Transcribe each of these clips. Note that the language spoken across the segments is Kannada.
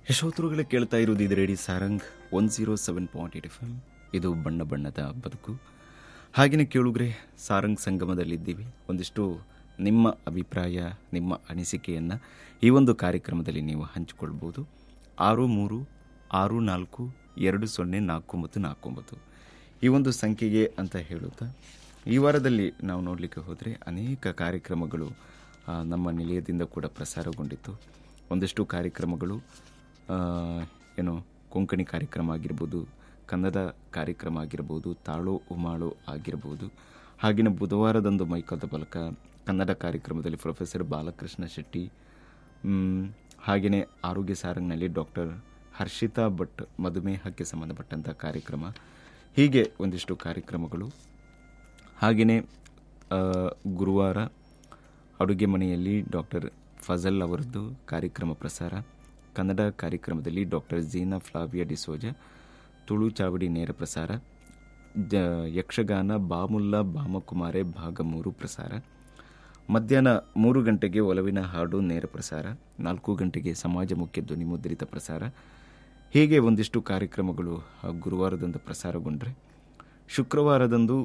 ಯಶೋತ್ರುಗಳೇ ಕೇಳ್ತಾ ಇರೋದು ಇದು radio Sarang one zero seven point eight F M ಇದು ಬಣ್ಣ ಬಣ್ಣದ ಬದುಕು ಹಾಗೆಯೇ ಕೇಳುಗ್ರೆ ಸಾರಂಗ್ ಸಂಗಮದಲ್ಲಿದ್ದೀವಿ ಒಂದಿಷ್ಟು ನಿಮ್ಮ ಅಭಿಪ್ರಾಯ ನಿಮ್ಮ ಅನಿಸಿಕೆಯನ್ನು ಈ ಒಂದು ಕಾರ್ಯಕ್ರಮದಲ್ಲಿ ನೀವು ಹಂಚಿಕೊಳ್ಬೋದು ಆರು ಮೂರು ಆರು ನಾಲ್ಕು ಎರಡು ಸೊನ್ನೆ ನಾಲ್ಕು ಒಂಬತ್ತು ನಾಲ್ಕು ಒಂಬತ್ತು ಈ ಒಂದು ಸಂಖ್ಯೆಗೆ ಅಂತ ಹೇಳುತ್ತಾ ಈ ವಾರದಲ್ಲಿ ನಾವು ನೋಡಲಿಕ್ಕೆ ಹೋದರೆ ಅನೇಕ ಕಾರ್ಯಕ್ರಮಗಳು ಆ, ನಮ್ಮ ನಿಲಯದಿಂದ ಕೂಡ ಪ್ರಸಾರಗೊಂಡಿತ್ತು ಒಂದಿಷ್ಟು ಕಾರ್ಯಕ್ರಮಗಳು ಆ, ಏನು ಕೊಂಕಣಿ ಕಾರ್ಯಕ್ರಮ ಆಗಿರ್ಬೋದು ಕನ್ನಡ ಕಾರ್ಯಕ್ರಮ ಆಗಿರ್ಬೋದು ತಾಳೋ ಉಮಾಳೋ ಆಗಿರ್ಬೋದು ಹಾಗೆಯೇ ಬುಧವಾರದಂದು ಮೈಕದ ಬಲಕ ಕನ್ನಡ ಕಾರ್ಯಕ್ರಮದಲ್ಲಿ ಪ್ರೊಫೆಸರ್ ಬಾಲಕೃಷ್ಣ ಶೆಟ್ಟಿ ಮ್, ಹಾಗೆಯೇ ಆರೋಗ್ಯ ಸಾರಂಗ್ನಲ್ಲಿ ಡಾಕ್ಟರ್ ಹರ್ಷಿತಾ ಭಟ್ ಮಧುಮೇಹಕ್ಕೆ ಸಂಬಂಧಪಟ್ಟಂಥ ಕಾರ್ಯಕ್ರಮ ಹೀಗೆ ಒಂದಿಷ್ಟು ಕಾರ್ಯಕ್ರಮಗಳು ಹಾಗೆಯೇ ಆ, ಗುರುವಾರ ಅಡುಗೆ ಮನೆಯಲ್ಲಿ ಡಾಕ್ಟರ್ ಫಜಲ್ ಅವರದ್ದು ಕಾರ್ಯಕ್ರಮ ಪ್ರಸಾರ ಕನ್ನಡ ಕಾರ್ಯಕ್ರಮದಲ್ಲಿ ಡಾಕ್ಟರ್ ಜೀನಾ ಫ್ಲಾವಿಯಾ ಡಿಸೋಜ ತುಳು ಚಾವಡಿ ನೇರ ಪ್ರಸಾರ ಜ ಯಕ್ಷಗಾನ ಬಾಮುಲ್ಲಾ ಬಾಮಕುಮಾರೆ ಭಾಗ ಮೂರು ಪ್ರಸಾರ ಮಧ್ಯಾಹ್ನ ಮೂರು ಗಂಟೆಗೆ ಒಲವಿನ ಹಾಡು ನೇರ ಪ್ರಸಾರ ನಾಲ್ಕು ಗಂಟೆಗೆ ಸಮಾಜಮುಖಿ ಧ್ವನಿಮುದ್ರಿತ ಪ್ರಸಾರ ಹೀಗೆ ಒಂದಿಷ್ಟು ಕಾರ್ಯಕ್ರಮಗಳು ಆ, ಗುರುವಾರದಂದು ಪ್ರಸಾರಗೊಂಡ್ರೆ ಶುಕ್ರವಾರದಂದು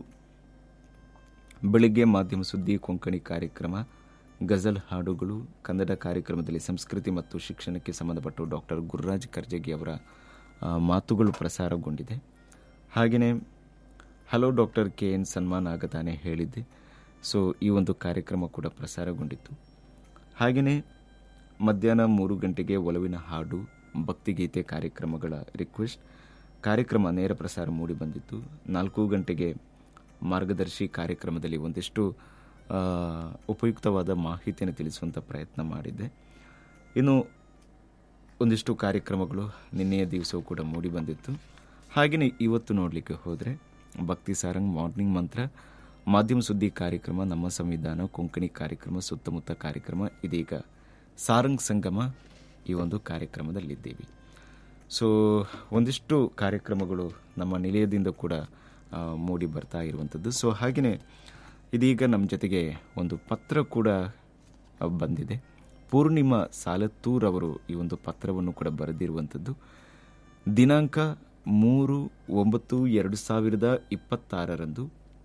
ಬೆಳಿಗ್ಗೆ ಮಾಧ್ಯಮ ಸುದ್ದಿ ಕೊಂಕಣಿ ಕಾರ್ಯಕ್ರಮ ಗಜಲ್ ಹಾಡುಗಳು ಕನ್ನಡ ಕಾರ್ಯಕ್ರಮದಲ್ಲಿ ಸಂಸ್ಕೃತಿ ಮತ್ತು ಶಿಕ್ಷಣಕ್ಕೆ ಸಂಬಂಧಪಟ್ಟು ಡಾಕ್ಟರ್ ಗುರುರಾಜ್ ಕರ್ಜಗಿ ಅವರ ಆ, ಮಾತುಗಳು ಪ್ರಸಾರಗೊಂಡಿದೆ ಹಾಗೆಯೇ hello doctor K N Sanman ಆಗತಾನೆ ಹೇಳಿದ್ದೆ ಸೊ ಈ ಒಂದು ಕಾರ್ಯಕ್ರಮ ಕೂಡ ಪ್ರಸಾರಗೊಂಡಿತ್ತು ಹಾಗೆಯೇ ಮಧ್ಯಾಹ್ನ ಮೂರು ಗಂಟೆಗೆ ಒಲವಿನ ಹಾಡು ಭಕ್ತಿಗೀತೆ ಕಾರ್ಯಕ್ರಮಗಳ ರಿಕ್ವೆಸ್ಟ್ ಕಾರ್ಯಕ್ರಮ ನೇರ ಪ್ರಸಾರ ಮೂಡಿ ಬಂದಿತ್ತು ನಾಲ್ಕು ಗಂಟೆಗೆ ಮಾರ್ಗದರ್ಶಿ ಕಾರ್ಯಕ್ರಮದಲ್ಲಿ ಒಂದಿಷ್ಟು ಆ, ಉಪಯುಕ್ತವಾದ ಮಾಹಿತಿಯನ್ನು ತಿಳಿಸುವಂಥ ಪ್ರಯತ್ನ ಮಾಡಿದ್ದೆ ಇನ್ನು ಒಂದಿಷ್ಟು ಕಾರ್ಯಕ್ರಮಗಳು ನಿನ್ನೆಯ ದಿವಸವೂ ಕೂಡ ಮೂಡಿ ಬಂದಿತ್ತು ಹಾಗೆಯೇ ಇವತ್ತು ನೋಡಲಿಕ್ಕೆ ಹೋದರೆ ಭಕ್ತಿ ಸಾರಂಗ್ ಮಾರ್ನಿಂಗ್ ಮಂತ್ರ ಮಾಧ್ಯಮ ಸುದ್ದಿ ಕಾರ್ಯಕ್ರಮ ನಮ್ಮ ಸಂವಿಧಾನ ಕೊಂಕಣಿ ಕಾರ್ಯಕ್ರಮ ಸುತ್ತಮುತ್ತ ಕಾರ್ಯಕ್ರಮ ಇದೀಗ ಸಾರಂಗ್ ಸಂಗಮ ಈ ಒಂದು ಕಾರ್ಯಕ್ರಮದಲ್ಲಿದ್ದೀವಿ ಸೊ ಒಂದಿಷ್ಟು ಕಾರ್ಯಕ್ರಮಗಳು ನಮ್ಮ ನಿಲಯದಿಂದ ಕೂಡ ಆ, ಮೂಡಿ ಬರ್ತಾ ಇರುವಂಥದ್ದು ಸೊ ಹಾಗೆಯೇ ಇದೀಗ ನಮ್ಮ ಜೊತೆಗೆ ಒಂದು ಪತ್ರ ಕೂಡ ಆ, ಬಂದಿದೆ ಪೂರ್ಣಿಮಾ ಸಾಲತ್ತೂರ್ ಅವರು ಈ ಒಂದು ಪತ್ರವನ್ನು ಕೂಡ ಬರೆದಿರುವಂಥದ್ದು ದಿನಾಂಕ ಮೂರು ಒಂಬತ್ತು ಎರಡು ಸಾವಿರದ ಇಪ್ಪತ್ತಾರರಂದು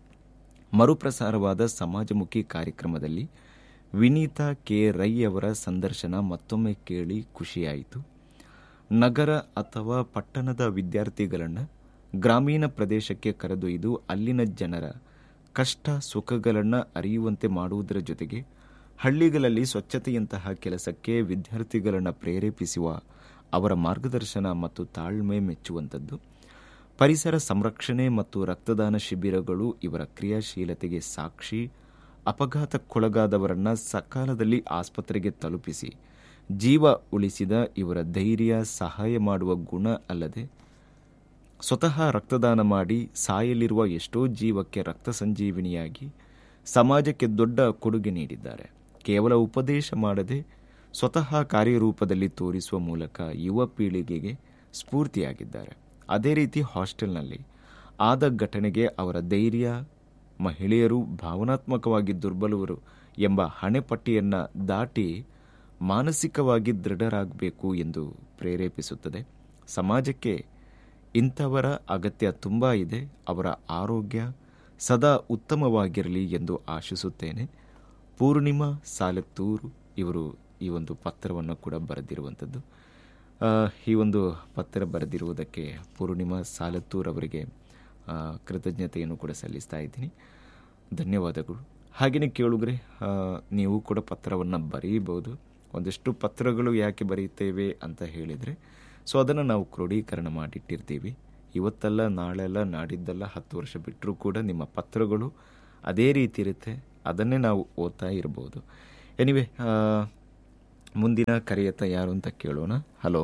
ಮರುಪ್ರಸಾರವಾದ ಸಮಾಜಮುಖಿ ಕಾರ್ಯಕ್ರಮದಲ್ಲಿ ವಿನೀತಾ ಕೆ ರೈ ಅವರ ಸಂದರ್ಶನ ಮತ್ತೊಮ್ಮೆ ಕೇಳಿ ಖುಷಿಯಾಯಿತು ನಗರ ಅಥವಾ ಪಟ್ಟಣದ ವಿದ್ಯಾರ್ಥಿಗಳನ್ನು ಗ್ರಾಮೀಣ ಪ್ರದೇಶಕ್ಕೆ ಕರೆದೊಯ್ದು ಅಲ್ಲಿನ ಜನರ ಕಷ್ಟ ಸುಖಗಳನ್ನು ಅರಿಯುವಂತೆ ಮಾಡುವುದರ ಜೊತೆಗೆ ಹಳ್ಳಿಗಳಲ್ಲಿ ಸ್ವಚ್ಛತೆಯಂತಹ ಕೆಲಸಕ್ಕೆ ವಿದ್ಯಾರ್ಥಿಗಳನ್ನು ಪ್ರೇರೇಪಿಸುವ ಅವರ ಮಾರ್ಗದರ್ಶನ ಮತ್ತು ತಾಳ್ಮೆ ಮೆಚ್ಚುವಂಥದ್ದು ಪರಿಸರ ಸಂರಕ್ಷಣೆ ಮತ್ತು ರಕ್ತದಾನ ಶಿಬಿರಗಳು ಇವರ ಕ್ರಿಯಾಶೀಲತೆಗೆ ಸಾಕ್ಷಿ ಅಪಘಾತಕ್ಕೊಳಗಾದವರನ್ನ ಸಕಾಲದಲ್ಲಿ ಆಸ್ಪತ್ರೆಗೆ ತಲುಪಿಸಿ ಜೀವ ಉಳಿಸಿದ ಇವರ ಧೈರ್ಯ ಸಹಾಯ ಮಾಡುವ ಗುಣ ಅಲ್ಲದೆ ಸ್ವತಃ ರಕ್ತದಾನ ಮಾಡಿ ಸಾಯಲಿರುವ ಎಷ್ಟೋ ಜೀವಕ್ಕೆ ರಕ್ತ ಸಂಜೀವಿನಿಯಾಗಿ ಸಮಾಜಕ್ಕೆ ದೊಡ್ಡ ಕೊಡುಗೆ ನೀಡಿದ್ದಾರೆ ಕೇವಲ ಉಪದೇಶ ಮಾಡದೆ ಸ್ವತಃ ಕಾರ್ಯರೂಪದಲ್ಲಿ ತೋರಿಸುವ ಮೂಲಕ ಯುವ ಪೀಳಿಗೆಗೆ ಸ್ಫೂರ್ತಿಯಾಗಿದ್ದಾರೆ ಅದೇ ರೀತಿ ಹಾಸ್ಟೆಲ್ನಲ್ಲಿ ಆದ ಘಟನೆಗೆ ಅವರ ಧೈರ್ಯ ಮಹಿಳೆಯರು ಭಾವನಾತ್ಮಕವಾಗಿ ದುರ್ಬಲವರು ಎಂಬ ಹಣೆಪಟ್ಟಿಯನ್ನು ದಾಟಿ ಮಾನಸಿಕವಾಗಿ ದೃಢರಾಗಬೇಕು ಎಂದು ಪ್ರೇರೇಪಿಸುತ್ತದೆ ಸಮಾಜಕ್ಕೆ ಇಂಥವರ ಅಗತ್ಯ ತುಂಬ ಇದೆ ಅವರ ಆರೋಗ್ಯ ಸದಾ ಉತ್ತಮವಾಗಿರಲಿ ಎಂದು ಆಶಿಸುತ್ತೇನೆ ಪೂರ್ಣಿಮಾ ಸಾಲತ್ತೂರು ಇವರು ಈ ಒಂದು ಪತ್ರವನ್ನು ಕೂಡ ಬರೆದಿರುವಂಥದ್ದು ಆ, ಈ ಒಂದು ಪತ್ರ ಬರೆದಿರುವುದಕ್ಕೆ ಪೂರ್ಣಿಮಾ ಸಾಲತ್ತೂರ್ ಅವರಿಗೆ ಆ, ಕೃತಜ್ಞತೆಯನ್ನು ಕೂಡ ಸಲ್ಲಿಸ್ತಾ ಇದ್ದೀನಿ ಧನ್ಯವಾದಗಳು ಹಾಗೆಯೇ ಕೇಳುಗ್ರೆ ಆ, ನೀವು ಕೂಡ ಪತ್ರವನ್ನು ಬರೀಬಹುದು ಒಂದಿಷ್ಟು ಪತ್ರಗಳು ಯಾಕೆ ಬರೆಯುತ್ತೇವೆ ಅಂತ ಹೇಳಿದರೆ ಸೊ ಅದನ್ನು ನಾವು ಕ್ರೋಢೀಕರಣ ಮಾಡಿಟ್ಟಿರ್ತೀವಿ ಇವತ್ತಲ್ಲ ನಾಳೆಲ್ಲ ನಾಡಿದ್ದಲ್ಲ ಹತ್ತು ವರ್ಷ ಬಿಟ್ಟರೂ ಕೂಡ ನಿಮ್ಮ ಪತ್ರಗಳು ಅದೇ ರೀತಿ ಇರುತ್ತೆ ಅದನ್ನೇ ನಾವು ಓದ್ತಾ ಇರ್ಬೋದು ಎನಿವೆ ಮುಂದಿನ ಕರೆಯತ್ತ ಯಾರು ಅಂತ ಕೇಳೋಣ ಹಲೋ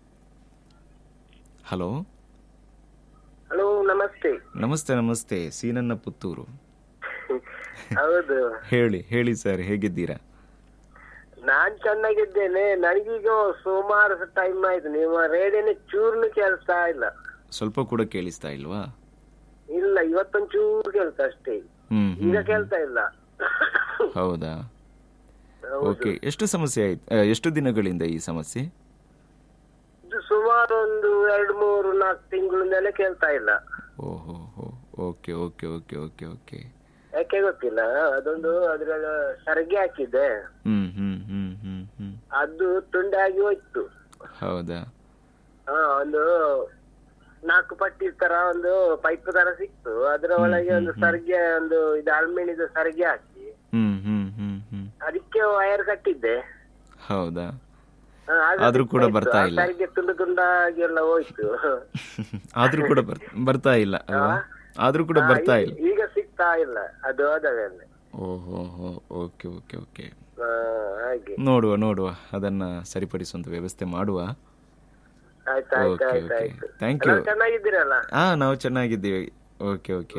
ಹಲೋ ಹಲೋ ನಮಸ್ತೆ ನಮಸ್ತೆ ನಮಸ್ತೆ ಸೀನನ್ನ ಪುತ್ತೂರು ಹೌದು ಹೇಳಿ ಹೇಳಿ ಸರ್ ಹೇಗಿದ್ದೀರಾ ನಾನ್ ಚೆನ್ನಾಗಿದ್ದೇನೆ ನನಗೀಗ ಸುಮಾರು ಟೈಮ್ ಆಯ್ತು ನಿಮ್ಮ ರೇಡಿಯೋನ ಚೂರ್ನು ಕೇಳಿಸ್ತಾ ಇಲ್ಲ ಸ್ವಲ್ಪ ಕೂಡ ಕೇಳಿಸ್ತಾ ಇಲ್ವಾ ಇಲ್ಲ ಇವತ್ತೊಂದ್ ಚೂರು ಕೇಳ್ತಾ ಅಷ್ಟೇ ಹ್ಮ್ ಈಗ ಹ್ಮ್. ಕೇಳ್ತಾ ಇಲ್ಲ ಹೌದಾ ಹೌದು ಓಕೆ ಎಷ್ಟು ಸಮಸ್ಯೆ ಆಯ್ತು ಆ, ಎಷ್ಟು ದಿನಗಳಿಂದ ಈ ಸಮಸ್ಯೆ ಇದು ಎರಡು ಮೂರು ನಾಲ್ಕು ತಿಂಗಳಿಂದಲೇ ಕೇಳ್ತಾ ಇಲ್ಲ ಓಹೋ ಹೋ okay okay okay okay okay ಯಾಕೆ ಗೊತ್ತಿಲ್ಲ ಅದೊಂದು ಅದ್ರಲ್ಲಿ ಸರಿಗೆ ಹಾಕಿದ್ದೆ ಹ್ಮ್ ಹ್ಮ್ ಹ್ಮ್ ಹ್ಮ್ ಹ್ಮ್ ಅದು ತುಂಡಾಗಿ ಹೋಯ್ತು ಹೌದಾ ಹಾ ಒಂದು ನಾಲ್ಕು ಪಟ್ಟಿ ತರ ಒಂದು ಪೈಪ್ ತರ ಸಿಕ್ತು ಅದ್ರ ಒಳಗೆ ಒಂದು ಸರ್ಗೆ ಒಂದು ಇದು ಅಲ್ಮಿನಿದ ಸರ್ಗೆ ಹಾಕಿ ಹ್ಮ್ ಹ್ಮ್ ಹ್ಮ್ ಹ್ಮ್ ಅದಕ್ಕೆ ವೈರ್ ಕಟ್ಟಿದ್ದೆ ಹೌದಾ ಹಾ, ಅದು ಆದ್ರೂ ಕೂಡ ಸಿಕ್ತಾಯ್ತು. ಬರ್ತಾ ಆ ಇಲ್ಲ. ಸರ್ಗೆ ತುಂಡು ತುಂಡಾಗಿ ಎಲ್ಲ ಹೋಯ್ತು ಆದ್ರೂ ಕೂಡ ಬರ್ ಬರ್ತಾ ಇಲ್ಲ ಅಲ್ವಾ ಆದ್ರೂ ಕೂಡ ಹಾ, ಬರ್ತಾ ಈಗ- ಇಲ್ಲ ಈಗ ಸಿಗ್ತಾ ಇಲ್ಲ ಅದು ಹೋದ ಮೇಲೆ ಓಹೋ ಹೋ ಓಕೆ ಓಕೆ ಓಕೆ ಹಾ, ಹಾಗೆ ನೋಡುವ ನೋಡುವ ಅದನ್ನ ಸರಿಪಡಿಸುವಂತ ವ್ಯವಸ್ಥೆ ಮಾಡುವ ಆಯ್ತು ಆಯ್ತು ಓಕೆ ಆಯ್ತು ಓಕೆ ಆಯ್ತು ಥ್ಯಾಂಕ್ ಯು ಎಲ್ಲ ಚೆನ್ನಾಗಿದ್ದೀರಲ್ಲ ಹಾ ನಾವು ಚೆನ್ನಾಗಿದ್ದೀವಿ ಓಕೆ ಓಕೆ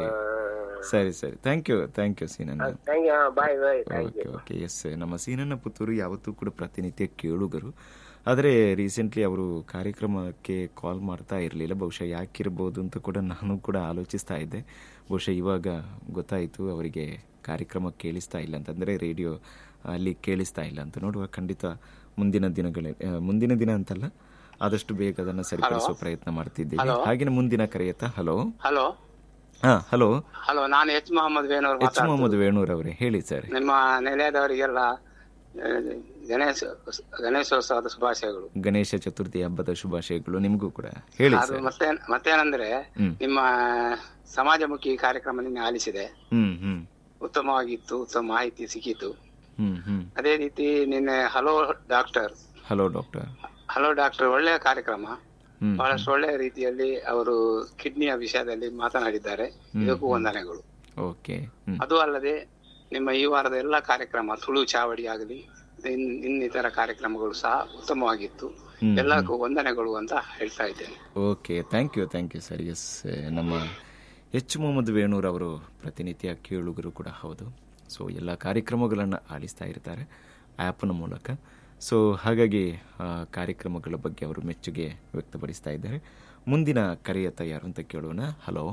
ಸರಿ ಸರಿ thank you thank you Seenanna thank you bye bye thank you okay okay yes ನಮ್ಮ ಸೀನಣ್ಣ ಪುತ್ತೂರು ಯಾವತ್ತೂ ಕೂಡ ಪ್ರತಿನಿತ್ಯ ಕೇಳುಗರು ಆದರೆ ರೀಸೆಂಟ್ಲಿ ಅವರು ಕಾರ್ಯಕ್ರಮಕ್ಕೆ ಕಾಲ್ ಮಾಡ್ತಾ ಇರಲಿಲ್ಲ ಬಹುಶಃ ಯಾಕಿರ್ಬೋದು ಅಂತ ಕೂಡ ನಾನು ಕೂಡ ಆಲೋಚಿಸ್ತಾ ಇದ್ದೆ ಬಹುಶಃ ಇವಾಗ ಗೊತ್ತಾಯಿತು ಅವರಿಗೆ ಕಾರ್ಯಕ್ರಮ ಕೇಳಿಸ್ತಾ ಇಲ್ಲ ಅಂತಂದರೆ ರೇಡಿಯೋ ಅಲ್ಲಿ ಕೇಳಿಸ್ತಾ ಇಲ್ಲ ಅಂತ ನೋಡುವ ಖಂಡಿತ ಮುಂದಿನ ದಿನಗಳಲ್ಲಿ ಆ, ಮುಂದಿನ ದಿನ ಅಂತಲ್ಲ ಆದಷ್ಟು ಬೇಗ ಅದನ್ನು ಸರಿಪಡಿಸುವ ಪ್ರಯತ್ನ ಮಾಡ್ತಿದ್ದೀವಿ ಹಾಗೆಯೇ ಮುಂದಿನ ಕರೆಯತ್ತಾ ಹಲೋ ಹಲೋ ಹಾ ಹಲೋ ಹಲೋ ನಾನು ಎಚ್ ಮೊಹಮ್ಮದ್ ಬೇನೂರ್ ಎಚ್ ಮೊಹಮ್ಮದ್ ವೇಣೂರ್ ಅವರೇ ಹೇಳಿ ಸರ್ ನಿಮ್ಮ ನಿಲಯದವರಿಗೆಲ್ಲ ಆ, ಗಣೇಶ ಗಣೇಶೋತ್ಸವದ ಶುಭಾಶಯಗಳು ಗಣೇಶ ಚತುರ್ಥಿ ಹಬ್ಬದ ಶುಭಾಶಯಗಳು ನಿಮಗೂ ಕೂಡ ಹೇಳಿ ಅದು ಸರ್ ಮತ್ತೆ ಮತ್ತೇನಂದ್ರೆ ಹ್ಮ್. ನಿಮ್ಮ ಸಮಾಜಮುಖಿ ಕಾರ್ಯಕ್ರಮ ನಿನ್ನೆ ಆಲಿಸಿದೆ ಹ್ಮ್ ಹ್ಮ್ ಉತ್ತಮವಾಗಿತ್ತು ಉತ್ತಮ ಮಾಹಿತಿ ಸಿಕ್ಕಿತು ಹ್ಮ್ ಹ್ಮ್ ಅದೇ ರೀತಿ ನಿನ್ನೆ hello doctor hello doctor hello doctor ಒಳ್ಳೆಯ ಕಾರ್ಯಕ್ರಮ ಹ್ಮ್ ಬಹಳಷ್ಟು ಒಳ್ಳೆಯ ರೀತಿಯಲ್ಲಿ ಅವರು ಕಿಡ್ನಿಯ ವಿಷಯದಲ್ಲಿ ಮಾತನಾಡಿದ್ದಾರೆ ಇದಕ್ಕೂ ವಂದನೆಗಳು ಓಕೆ ಹ್ಮ್ ಅದು ಅಲ್ಲದೆ ನಿಮ್ಮ ಈ ವಾರದ ಎಲ್ಲ ಕಾರ್ಯಕ್ರಮ ತುಳು ಚಾವಡಿ ಆಗಲಿ ಇನ್- ಇನ್ನಿತರ ಕಾರ್ಯಕ್ರಮಗಳು ಸಹ ಉತ್ತಮವಾಗಿತ್ತು ಹ್ಮ್. ಎಲ್ಲಕ್ಕೂ ವಂದನೆಗಳು ಅಂತ ಹೇಳ್ತಾ ಇದ್ದೇನೆ okay thank you thank you sir yes ನಮ್ಮ ಎಚ್ ಮೊಹಮ್ಮದ್ ವೇಣೂರ್ ಅವರು ಪ್ರತಿನಿತ್ಯ ಕೇಳುಗರು ಕೂಡ ಹೌದು ಸೊ ಎಲ್ಲ ಕಾರ್ಯಕ್ರಮಗಳನ್ನು ಆಲಿಸ್ತಾ ಇರ್ತಾರೆ ಆ್ಯಪ್ನ ಮೂಲಕ ಸೊ ಹಾಗಾಗಿ ಆ ಕಾರ್ಯಕ್ರಮಗಳ ಬಗ್ಗೆ ಅವರು ಮೆಚ್ಚುಗೆ ವ್ಯಕ್ತಪಡಿಸ್ತಾ ಇದ್ದಾರೆ ಮುಂದಿನ ಕರೆಯ ತಯಾರು ಅಂತ ಕೇಳೋಣ ಹಲೋ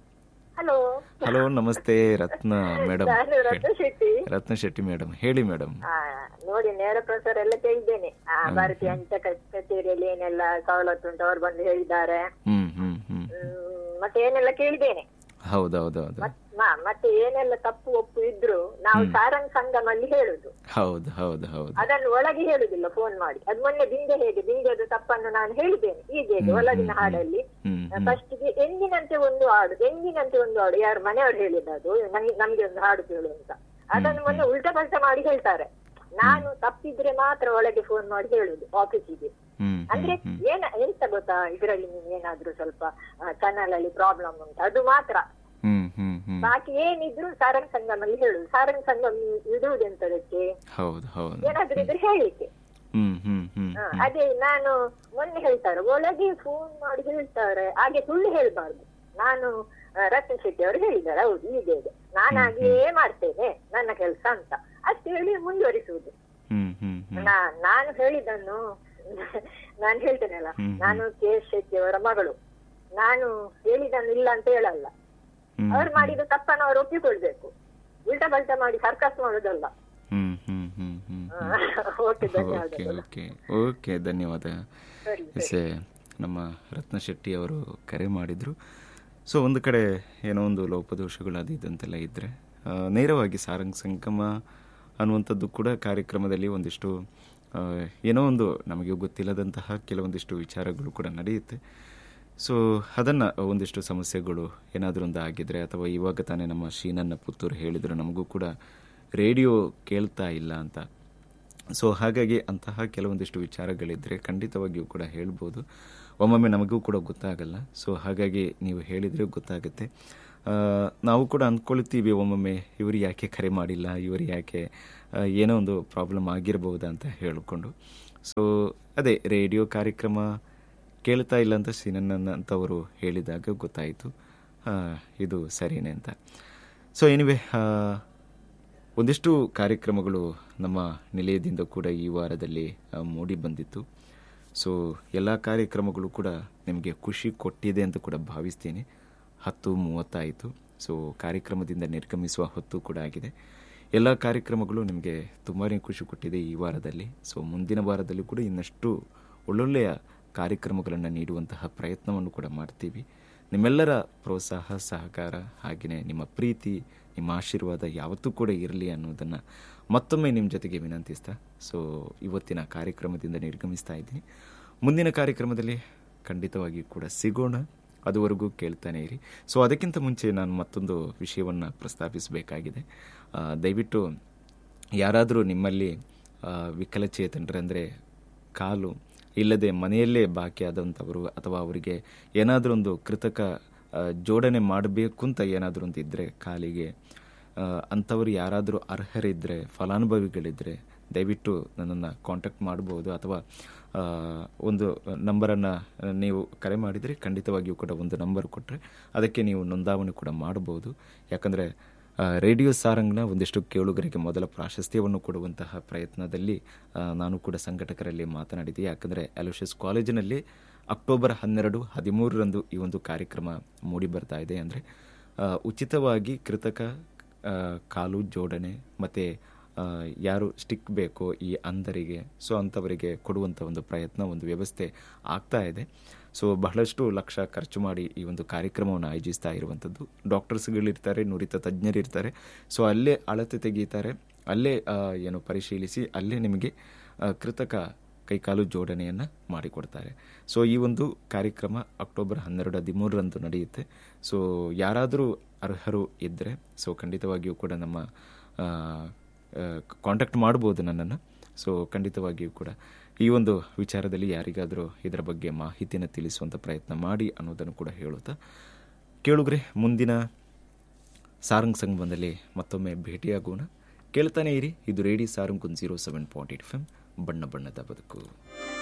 ಹಲೋ ಹಲೋ ನಮಸ್ತೆ ರತ್ನ ಮೇಡಮ್ ನಾನು ರತ್ನ ಶೆಟ್ಟಿ ರತ್ನ ಶೆಟ್ಟಿ ಮೇಡಮ್ ಹೇಳಿ ಮೇಡಮ್ ಆ, ನೋಡಿ ನೇರ ಪ್ರಸಾರ ಎಲ್ಲ ಕೇಳಿದ್ದೇನೆ ಆ ಭಾರತೀಯ ಅಂಚೆ ಕ- ಕಚೇರಿಯಲ್ಲಿ ಏನೆಲ್ಲ ಸವಲತ್ತು ಉಂಟು ಅವ್ರು ಬಂದು ಹೇಳಿದ್ದಾರೆ ಹ್ಮ್ ಹ್ಮ್ ಹ್ಮ್ ಹ್ಮ್, ಮತ್ತೆ ಏನೆಲ್ಲ ಕೇಳಿದ್ದೇನೆ ಹೌದೌದೌದು ಮತ್- ಮ- ಮತ್ತೆ ಏನೆಲ್ಲ ತಪ್ಪು ಒಪ್ಪು ಇದ್ರು ನಾವು ಸಾರಂಗ್ ಸಂಗಮಲ್ಲಿ ಹೇಳುದು ಹೌದು ಹೌದು ಹೌದು ಅದನ್ನು ಒಳಗೆ ಹೇಳುದಿಲ್ಲ ಫೋನ್ ಮಾಡಿ ಅದು ಮೊನ್ನೆ ಬಿಂದೆ ಹೇಗೆ ಬಿಂದೆದು ತಪ್ಪನ್ನು ನಾನು ಹೇಳಿದ್ದೇನೆ ಹೀಗೆ ಇದೆ, ಒಳಗಿನ ಹಾಡಲ್ಲಿ ಹ್ಮ್ ಫಸ್ಟ್ ಗೆ ಎಂದಿನಂತೆ ಒಂದು ಹಾಡು ಎಂದಿನಂತೆ ಒಂದು ಹಾಡು ಯಾರು ಮನೆಯವರು ಹೇಳಿದ್ದು ಅದು ನಮ್ಗೆ ನಮ್ಗೆ ಒಂದು ಹಾಡು ಕೇಳು ಅಂತ ಅದನ್ನು ಮೊನ್ನೆ ಉಲ್ಟಾ ಪಲ್ಟಾ ಮಾಡಿ ಹೇಳ್ತಾರೆ ನಾನು ತಪ್ಪಿದ್ರೆ ಮಾತ್ರ ಒಳಗೆ ಫೋನ್ ಮಾಡಿ ಹೇಳುದು ಆಫೀಸಿಗೆ ಹ್ಮ್ ಅಂದ್ರೆ ಏನ ಎಂತ ಗೊತ್ತಾ ಇದರಲ್ಲಿ ಏನಾದ್ರೂ ಸ್ವಲ್ಪ ಚಾನಲ್ ಅಲ್ಲಿ ಪ್ರಾಬ್ಲಮ್ ಉಂಟು ಅದು ಮಾತ್ರ ಹ್ಮ್ ಹ್ಮ್ ಹ್ಮ್ ಬಾಕಿ ಏನಿದ್ರು ಸಾರಂಗ್ ಸಂಗಮಲ್ಲಿ ಹೇಳುದು ಸಾರಂಗ್ ಸಂಗಮ್ ಇಡುವುದೆಂತದಕ್ಕೆ ಹೌದು ಹೌದು ಏನಾದ್ರೂ ಇದ್ರೆ ಹೇಳಿಕೆ ಹ್ಮ್ ಹ್ಮ್ ಹ್ಮ್ ಹ, ಅದೇ ನಾನು ಮೊನ್ನೆ ಹೇಳ್ತಾರೆ ಒಳಗೆ ಫೋನ್ ಮಾಡಿ ಹೇಳ್ತಾರೆ ಹಾಗೆ ಸುಳ್ಳು ಹೇಳ್ಬಾರ್ದು ನಾನು ಆ, ರತನ್ ಶೆಟ್ಟಿ ಅವರು ಹೇಳಿದ್ದಾರೆ ಹೌದು ಇದೆ ಇದೆ ನಾನು ಹಾಗೆಯೇ ಮಾಡ್ತೇನೆ ನನ್ನ ಕೆಲಸ ಅಂತ ಅಷ್ಟು ಹೇಳಿ ಮುಂದುವರಿಸುವುದು ಹ್ಮ್ ಹ್ಮ್ ಹ್ಮ್ ನಾ- ನಾನು ಹೇಳಿದ್ದನ್ನು ನಾನು ಹೇಳ್ತೇನಲ್ಲ ನಾನು ಕೆ ಎಸ್ ಶೆಟ್ಟಿ ಅವರ ಮಗಳು ನಾನು ಹೇಳಿದ್ದನ್ನು ಇಲ್ಲ ಅಂತ ಹೇಳಲ್ಲ ಹ್ಮ್ ಅವ್ರು ಮಾಡಿದ ತಪ್ಪನ್ನು ಅವರು ಒಪ್ಪಿಕೊಳ್ಬೇಕು ಉಲ್ಟಾ ಪಲ್ಟಾ ಮಾಡಿ ಸರ್ಕಸ್ ಮಾಡೋದಲ್ಲ ಹ್ಮ್ ಹ್ಮ್ ಹ್ಮ್ ಹ್ಮ್ ಓಕೆ ಓಕೆ ಧನ್ಯವಾದಗಳು ಓಕೆ ಓಕೆ ಧನ್ಯವಾದ ಸರಿ ಎಸ್ ನಮ್ಮ ರತ್ನ ಶೆಟ್ಟಿ ಅವರು ಕರೆ ಮಾಡಿದ್ರು ಸೊ ಒಂದು ಕಡೆ ಏನೋ ಒಂದು ಲೋಪದೋಷಗಳು ಅದು ಇದಂತೆಲ್ಲ ಇದ್ದರೆ ನೇರವಾಗಿ ಸಾರಂಗ್ ಸಂಗಮ ಅನ್ನುವಂಥದ್ದು ಕೂಡ ಕಾರ್ಯಕ್ರಮದಲ್ಲಿ ಒಂದಿಷ್ಟು ಆ, ಏನೋ ಒಂದು ನಮಗೆ ಗೊತ್ತಿಲ್ಲದಂತಹ ಕೆಲವೊಂದಿಷ್ಟು ವಿಚಾರಗಳು ಕೂಡ ನಡೆಯುತ್ತೆ ಸೊ ಅದನ್ನು ಒಂದಿಷ್ಟು ಸಮಸ್ಯೆಗಳು ಏನಾದರೂ ಒಂದು ಆಗಿದ್ರೆ ಅಥವಾ ಇವಾಗ ತಾನೇ ನಮ್ಮ ಶೀನನ್ನ ಪುತ್ತೂರು ಹೇಳಿದ್ರು ನಮಗೂ ಕೂಡ ರೇಡಿಯೋ ಕೇಳ್ತಾ ಇಲ್ಲ ಅಂತ ಸೊ ಹಾಗಾಗಿ ಅಂತಹ ಕೆಲವೊಂದಿಷ್ಟು ವಿಚಾರಗಳಿದ್ದರೆ ಖಂಡಿತವಾಗಿಯೂ ಕೂಡ ಹೇಳ್ಬೋದು ಒಮ್ಮೊಮ್ಮೆ ನಮಗೂ ಕೂಡ ಗೊತ್ತಾಗಲ್ಲ ಸೊ ಹಾಗಾಗಿ ನೀವು ಹೇಳಿದರೆ ಗೊತ್ತಾಗುತ್ತೆ ಆ, ನಾವು ಕೂಡ ಅಂದ್ಕೊಳ್ತೀವಿ ಒಮ್ಮೊಮ್ಮೆ ಇವರು ಯಾಕೆ ಕರೆ ಮಾಡಿಲ್ಲ ಇವರು ಯಾಕೆ ಆ, ಏನೋ ಒಂದು ಪ್ರಾಬ್ಲಮ್ ಆಗಿರಬಹುದಾ ಅಂತ ಹೇಳಿಕೊಂಡು ಸೊ ಅದೇ ರೇಡಿಯೋ ಕಾರ್ಯಕ್ರಮ ಕೇಳ್ತಾ ಇಲ್ಲ ಅಂತ ಸಿನನ್ನ ಅಂತವರು ಹೇಳಿದಾಗ ಗೊತ್ತಾಯಿತು ಆ, ಇದು ಸರಿನೇ ಅಂತ ಸೊ ಎನಿವೆ ಒಂದಿಷ್ಟು ಕಾರ್ಯಕ್ರಮಗಳು ನಮ್ಮ ನಿಲಯದಿಂದ ಕೂಡ ಈ ವಾರದಲ್ಲಿ ಆ, ಮೂಡಿ ಬಂದಿತ್ತು ಸೊ ಎಲ್ಲ ಕಾರ್ಯಕ್ರಮಗಳು ಕೂಡ ನಿಮಗೆ ಖುಷಿ ಕೊಟ್ಟಿದೆ ಅಂತ ಕೂಡ ಭಾವಿಸ್ತೀನಿ ಹತ್ತು ಮೂವತ್ತಾಯಿತು ಸೊ ಕಾರ್ಯಕ್ರಮದಿಂದ ನಿರ್ಗಮಿಸುವ ಹೊತ್ತು ಕೂಡ ಆಗಿದೆ ಎಲ್ಲ ಕಾರ್ಯಕ್ರಮಗಳು ನಿಮಗೆ ತುಂಬಾ ಖುಷಿ ಕೊಟ್ಟಿದೆ ಈ ವಾರದಲ್ಲಿ ಸೊ ಮುಂದಿನ ವಾರದಲ್ಲಿ ಕೂಡ ಇನ್ನಷ್ಟು ಒಳ್ಳೊಳ್ಳೆಯ ಕಾರ್ಯಕ್ರಮಗಳನ್ನು ನೀಡುವಂತಹ ಪ್ರಯತ್ನವನ್ನು ಕೂಡ ಮಾಡ್ತೀವಿ ನಿಮ್ಮೆಲ್ಲರ ಪ್ರೋತ್ಸಾಹ ಸಹಕಾರ ಹಾಗೆಯೇ ನಿಮ್ಮ ಪ್ರೀತಿ ನಿಮ್ಮ ಆಶೀರ್ವಾದ ಯಾವತ್ತೂ ಕೂಡ ಇರಲಿ ಅನ್ನೋದನ್ನು ಮತ್ತೊಮ್ಮೆ ನಿಮ್ಮ ಜೊತೆಗೆ ವಿನಂತಿಸ್ತಾ ಸೊ ಇವತ್ತಿನ ಕಾರ್ಯಕ್ರಮದಿಂದ ನಿರ್ಗಮಿಸ್ತಾ ಇದ್ದೀನಿ ಮುಂದಿನ ಕಾರ್ಯಕ್ರಮದಲ್ಲಿ ಖಂಡಿತವಾಗಿಯೂ ಕೂಡ ಸಿಗೋಣ ಅದುವರೆಗೂ ಕೇಳ್ತಾನೆ ಇರಿ ಸೊ ಅದಕ್ಕಿಂತ ಮುಂಚೆ ನಾನು ಮತ್ತೊಂದು ವಿಷಯವನ್ನು ಪ್ರಸ್ತಾಪಿಸಬೇಕಾಗಿದೆ ಆ, ದಯವಿಟ್ಟು ಯಾರಾದರೂ ನಿಮ್ಮಲ್ಲಿ ಆ, ವಿಕಲಚೇತನರು ಅಂದರೆ ಕಾಲು ಇಲ್ಲದೆ ಮನೆಯಲ್ಲೇ ಬಾಕಿಯಾದಂಥವರು ಅಥವಾ ಅವರಿಗೆ ಏನಾದರೂ ಒಂದು ಕೃತಕ ಆ, ಜೋಡಣೆ ಮಾಡಬೇಕು ಅಂತ ಏನಾದರೂ ಒಂದು ಇದ್ದರೆ ಕಾಲಿಗೆ ಆ, ಅಂಥವ್ರು ಯಾರಾದರೂ ಅರ್ಹರಿದ್ದರೆ ಫಲಾನುಭವಿಗಳಿದ್ದರೆ ದಯವಿಟ್ಟು ನನ್ನನ್ನು ಕಾಂಟ್ಯಾಕ್ಟ್ ಮಾಡ್ಬೋದು ಅಥವಾ ಆ, ಒಂದು ನಂಬರನ್ನು ನೀವು ಕರೆ ಮಾಡಿದರೆ ಖಂಡಿತವಾಗಿಯೂ ಕೂಡ ಒಂದು ನಂಬರ್ ಕೊಟ್ಟರೆ ಅದಕ್ಕೆ ನೀವು ನೋಂದಾವಣೆ ಕೂಡ ಮಾಡ್ಬೋದು ಯಾಕಂದರೆ ಆ, ರೇಡಿಯೋ ಸಾರಂಗ್ನ ಒಂದಿಷ್ಟು ಕೇಳುಗರಿಗೆ ಮೊದಲ ಪ್ರಾಶಸ್ತ್ಯವನ್ನು ಕೊಡುವಂತಹ ಪ್ರಯತ್ನದಲ್ಲಿ ಆ, ನಾನು ಕೂಡ ಸಂಘಟಕರಲ್ಲಿ ಮಾತನಾಡಿದೆ ಯಾಕಂದರೆ ಅಲೋಷಿಯಸ್ ಕಾಲೇಜಿನಲ್ಲಿ ಅಕ್ಟೋಬರ್ ಹನ್ನೆರಡು ಹದಿಮೂರರಂದು ಈ ಒಂದು ಕಾರ್ಯಕ್ರಮ ಮೂಡಿ ಬರ್ತಾ ಇದೆ ಅಂದರೆ ಉಚಿತವಾಗಿ ಕೃತಕ ಆ, ಕಾಲು ಜೋಡಣೆ ಮತ್ತು ಯಾರು ಸ್ಟಿಕ್ ಬೇಕೋ ಈ ಅಂಧರಿಗೆ ಸೊ ಅಂಥವರಿಗೆ ಕೊಡುವಂಥ ಒಂದು ಪ್ರಯತ್ನ ಒಂದು ವ್ಯವಸ್ಥೆ ಆಗ್ತಾ ಇದೆ ಸೊ ಬಹಳಷ್ಟು ಲಕ್ಷ ಖರ್ಚು ಮಾಡಿ ಈ ಒಂದು ಕಾರ್ಯಕ್ರಮವನ್ನು ಆಯೋಜಿಸ್ತಾ ಇರುವಂಥದ್ದು ಡಾಕ್ಟರ್ಸ್ಗಳಿರ್ತಾರೆ ನುರಿತ ತಜ್ಞರಿರ್ತಾರೆ ಸೊ ಅಲ್ಲೇ ಅಳತೆ ತೆಗೀತಾರೆ ಅಲ್ಲೇ ಆ, ಏನು ಪರಿಶೀಲಿಸಿ ಅಲ್ಲೇ ನಿಮಗೆ ಆ, ಕೃತಕ ಕೈಕಾಲು ಜೋಡಣೆಯನ್ನು ಮಾಡಿಕೊಡ್ತಾರೆ ಸೊ ಈ ಒಂದು ಕಾರ್ಯಕ್ರಮ ಅಕ್ಟೋಬರ್ ಹನ್ನೆರಡು ಹದಿಮೂರರಂದು ನಡೆಯುತ್ತೆ ಸೊ ಯಾರಾದರೂ ಅರ್ಹರು ಇದ್ದರೆ ಸೊ ಖಂಡಿತವಾಗಿಯೂ ಕೂಡ ನಮ್ಮ ಕಾಂಟ್ಯಾಕ್ಟ್ ಮಾಡ್ಬೋದು ನನ್ನನ್ನು ಸೊ ಖಂಡಿತವಾಗಿಯೂ ಕೂಡ ಈ ಒಂದು ವಿಚಾರದಲ್ಲಿ ಯಾರಿಗಾದರೂ ಇದರ ಬಗ್ಗೆ ಮಾಹಿತಿಯನ್ನು ತಿಳಿಸುವಂಥ ಪ್ರಯತ್ನ ಮಾಡಿ ಅನ್ನೋದನ್ನು ಕೂಡ ಹೇಳುತ್ತಾ ಕೇಳುಗ್ರೆ ಮುಂದಿನ ಸಾರಂಗ್ ಸಂಗಮದಲ್ಲಿ ಮತ್ತೊಮ್ಮೆ ಭೇಟಿಯಾಗೋಣ ಕೇಳ್ತಾನೆ ಇರಿ ಇದು radio Sarang zero seven point eight F M ಬಣ್ಣ ಬಣ್ಣದ ಬದುಕು